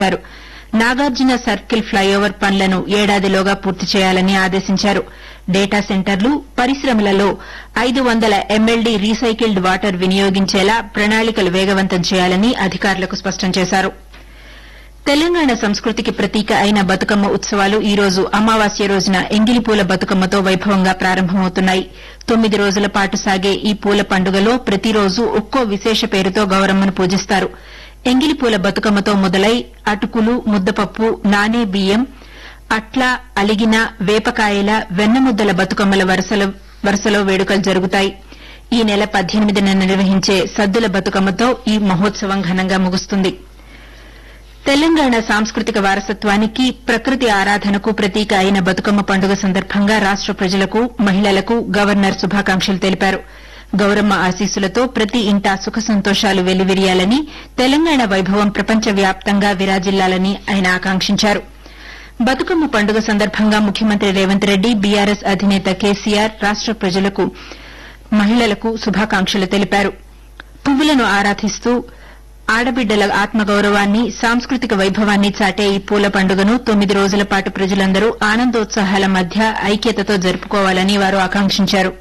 చేశారు Nagarjuna circle flyover పనులను ఏడాదిలోగా పూర్తి చేయాలని ఆదేశించారు డేటా సెంటర్లు పరిశ్రమలలో ఐదు వందల ఎంఎల్డీ రీసైకిల్డ్ వాటర్ వినియోగించేలా ప్రణాళికలు వేగవంతం చేయాలని అధికారులకు స్పష్టం చేశారు తెలంగాణ సంస్కృతికి ప్రతీక అయిన బతుకమ్మ ఉత్సవాలు ఈ రోజు అమావాస్య రోజున ఎంగిలిపూల బతుకమ్మతో వైభవంగా ప్రారంభమవుతున్నాయి తొమ్మిది రోజుల పాటు సాగే ఈ పూల పండుగలో ప్రతిరోజు ఒక్కో విశేష పేరుతో గౌరమ్మను పూజిస్తారు ఎంగిలిపూల బతుకమ్మతో మొదలై అటుకులు ముద్దపప్పు నానే బియ్యం అట్ల అలిగిన వేపకాయల వెన్నముద్దల బతుకమ్మల వరుసలో- వరుసలో వేడుకలు జరుగుతాయి ఈ నెల పద్దెనిమిదిన నిర్వహించే సద్దుల బతుకమ్మతో ఈ మహోత్సవం ఘనంగా ముగుస్తుంది తెలంగాణ సాంస్కృతిక వారసత్వానికి ప్రకృతి ఆరాధనకు ప్రతీక అయిన బతుకమ్మ పండుగ సందర్భంగా రాష్ట ప్రజలకు మహిళలకు గవర్నర్ శుభాకాంక్షలు తెలిపారు గౌరమ్మ ఆశీస్సులతో ప్రతి ఇంటా సుఖ సంతోషాలు వెల్లివిరియాలని తెలంగాణ వైభవం ప్రపంచ వ్యాప్తంగా విరాజిల్లాలని ఆయన ఆకాంక్షించారు బతుకమ్మ పండుగ సందర్భంగా ముఖ్యమంత్రి రేవంత్ రెడ్డి బీఆర్ఎస్ అధినేత కేసీఆర్ రాష్ట ప్రజలకు మహిళలకు శుభాకాంక్షలు తెలిపారు పువ్వులను ఆరాధిస్తూ ఆడబిడ్డల ఆత్మగౌరవాన్ని సాంస్కృతిక వైభవాన్ని చాటే ఈ పూల పండుగను తొమ్మిది రోజుల పాటు ప్రజలందరూ ఆనందోత్సాహాల మధ్య ఐక్యతతో జరుపుకోవాలని వారు ఆకాంక్షించారు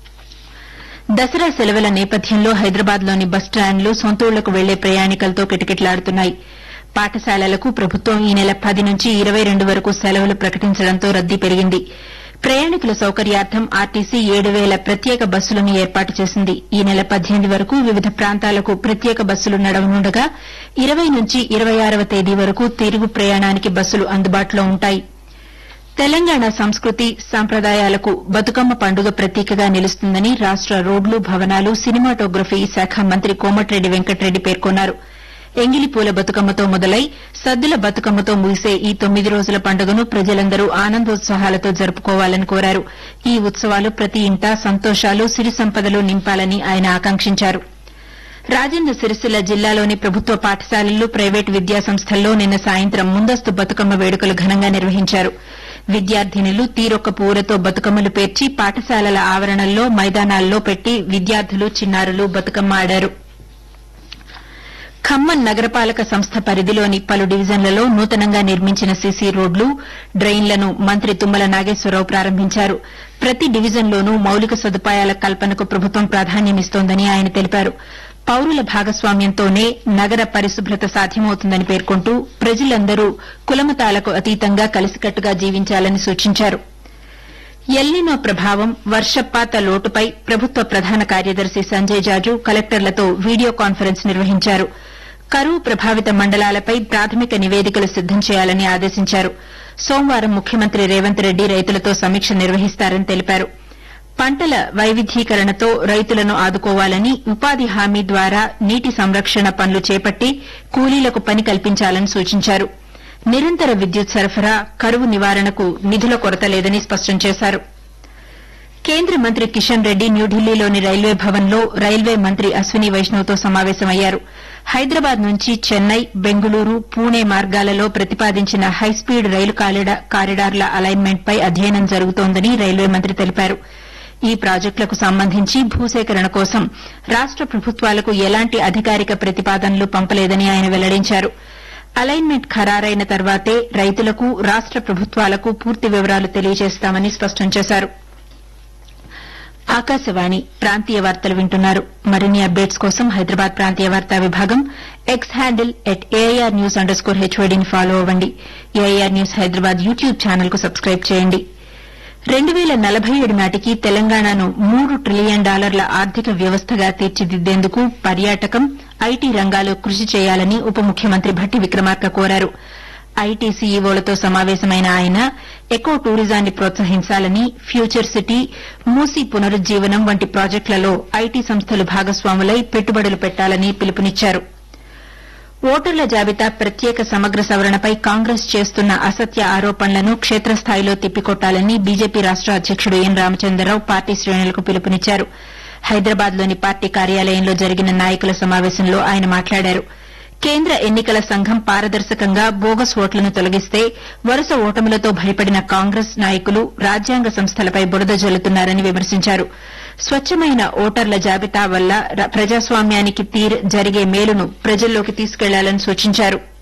దసరా సెలవుల నేపథ్యంలో హైదరాబాద్లోని బస్టాండ్లు సొంతూళ్లకు వెళ్లే ప్రయాణికులతో కిటకిటలాడుతున్నాయి పాఠశాలలకు ప్రభుత్వం ఈ నెల పది నుంచి ఇరవై రెండు వరకు సెలవులు ప్రకటించడంతో రద్దీ పెరిగింది ప్రయాణికుల సౌకర్యార్థం ఆర్టీసీ ఏడు వేల ప్రత్యేక బస్సులను ఏర్పాటు చేసింది ఈ నెల పద్దెనిమిది వరకు వివిధ ప్రాంతాలకు ప్రత్యేక బస్సులు నడవనుండగా ఇరవై నుంచి ఇరవై ఆరవ తేదీ వరకు తిరుగు ప్రయాణానికి బస్సులు అందుబాటులో ఉంటాయి తెలంగాణ సంస్కృతి సంప్రదాయాలకు బతుకమ్మ పండుగ ప్రతీకగా నిలుస్తుందని రాష్ట రోడ్లు భవనాలు సినిమాటోగ్రఫీ శాఖ మంత్రి కోమటిరెడ్డి వెంకటరెడ్డి పేర్కొన్నారు ఎంగిలిపూల బతుకమ్మతో మొదలై సద్దుల బతుకమ్మతో ముగిసే ఈ తొమ్మిది రోజుల పండుగను ప్రజలందరూ ఆనందోత్సాహాలతో జరుపుకోవాలని కోరారు ఈ ఉత్సవాలు ప్రతి ఇంటా సంతోషాలు సిరి సంపదలు నింపాలని ఆయన ఆకాంక్షించారు రాజన్న సిరిసిల్ల జిల్లాలోని ప్రభుత్వ పాఠశాలలు ప్రైవేటు విద్యాసంస్థల్లో నిన్న సాయంత్రం ముందస్తు బతుకమ్మ వేడుకలు ఘనంగా నిర్వహించారు విద్యార్థినులు తీరొక్క పువ్వులతో బతుకమ్మలు పేర్చి పాఠశాలల ఆవరణల్లో మైదానాల్లో పెట్టి విద్యార్థులు చిన్నారులు బతుకమ్మ ఆడారు ఖమ్మం నగరపాలక సంస్థ పరిధిలోని పలు డివిజన్లలో నూతనంగా నిర్మించిన సీసీ రోడ్లు డ్రైన్లను మంత్రి తుమ్మల నాగేశ్వరరావు ప్రారంభించారు ప్రతి డివిజన్లోనూ మౌలిక సదుపాయాల కల్పనకు ప్రభుత్వం ప్రాధాన్యమిస్తోందని ఆయన తెలిపారు పౌరుల భాగస్వామ్యంతోనే నగర పరిశుభ్రత సాధ్యమవుతుందని పేర్కొంటూ ప్రజలందరూ కులమతాలకు అతీతంగా కలిసికట్టుగా జీవించాలని సూచించారు ఎల్నినో ప్రభావం వర్షపాత లోటుపై ప్రభుత్వ ప్రధాన కార్యదర్శి సంజయ్ జాజు కలెక్టర్లతో వీడియో కాన్ఫరెన్స్ నిర్వహించారు కరువు ప్రభావిత మండలాలపై ప్రాథమిక నివేదికలు సిద్దం చేయాలని ఆదేశించారు సోమవారం ముఖ్యమంత్రి రేవంత్ రెడ్డి రైతులతో సమీక్ష నిర్వహిస్తారని తెలిపారు పంటల వైవిధ్యీకరణతో రైతులను ఆదుకోవాలని ఉపాధి హామీ ద్వారా నీటి సంరక్షణ పనులు చేపట్టి కూలీలకు పని కల్పించాలని సూచించారు నిరంతర విద్యుత్ సరఫరా కరువు నివారణకు నిధుల కొరత లేదని స్పష్టం చేశారు కేంద్ర మంత్రి కిషన్ రెడ్డి న్యూఢిల్లీలోని రైల్వే భవన్లో రైల్వే మంత్రి అశ్విని వైష్ణవ్తో సమావేశమయ్యారు హైదరాబాద్ నుంచి చెన్నై బెంగళూరు పూణే మార్గాలలో ప్రతిపాదించిన హైస్పీడ్ రైలు కారిడా- కారిడార్ల అలైన్మెంట్పై అధ్యయనం జరుగుతోందని రైల్వే మంత్రి తెలిపారు ఈ ప్రాజెక్టులకు సంబంధించి భూసేకరణ కోసం రాష్ట ప్రభుత్వాలకు ఎలాంటి అధికారిక ప్రతిపాదనలు పంపలేదని ఆయన వెల్లడించారు అలైన్మెంట్ ఖరారైన తర్వాతే రైతులకు రాష్ట ప్రభుత్వాలకు పూర్తి వివరాలు తెలియజేస్తామని స్పష్టం చేశారు ఆకాశవాణి ప్రాంతీయ వార్తలు వింటున్నారు మరిన్ని అప్డేట్స్ కోసం హైదరాబాద్ ప్రాంతీయ వార్తా విభాగం X handle at AIR news under score హెచ్వైడీని ఫాలో అవ్వండి AIR news Hyderabad YouTube channel కు సబ్స్క్రైబ్ చేయండి రెండు వేల నలభై ఏడు నాటికి తెలంగాణను మూడు ట్రిలియన్ డాలర్ల ఆర్థిక వ్యవస్థగా తీర్చిదిద్దేందుకు పర్యాటకం ఐటీ రంగాలు కృషి చేయాలని ఉప ముఖ్యమంత్రి భట్టి విక్రమార్క కోరారు ఐటీ సీఈఓలతో సమావేశమైన ఆయన ఎకో టూరిజాన్ని ప్రోత్సహించాలని ఫ్యూచర్ సిటీ మూసీ పునరుజ్జీవనం వంటి ప్రాజెక్టులలో ఐటీ సంస్థలు భాగస్వాములై పెట్టుబడులు పెట్టాలని పిలుపునిచ్చారు ఓటర్ల జాబితా ప్రత్యేక సమగ్ర సవరణపై కాంగ్రెస్ చేస్తున్న అసత్య ఆరోపణలను క్షేత్రస్థాయిలో తిప్పికొట్టాలని బీజేపీ రాష్ట అధ్యకుడు ఎన్ రామచంద్రరావు పార్టీ శ్రేణులకు పిలుపునిచ్చారు హైదరాబాద్లోని పార్టీ కార్యాలయంలో జరిగిన నాయకుల సమావేశంలో ఆయన మాట్లాడారు కేంద్ర ఎన్నికల సంఘం పారదర్శకంగా బోగస్ ఓట్లను తొలగిస్తే వరుస ఓటములతో భయపడిన కాంగ్రెస్ నాయకులు రాజ్యాంగ సంస్థలపై బురద జల్లుతున్నారని విమర్శించారు స్వచ్చమైన ఓటర్ల జాబితా వల్ల ర- ప్రజాస్వామ్యానికి తీర్ జరిగే మేలును ప్రజల్లోకి తీసుకెళ్లాలని సూచించారు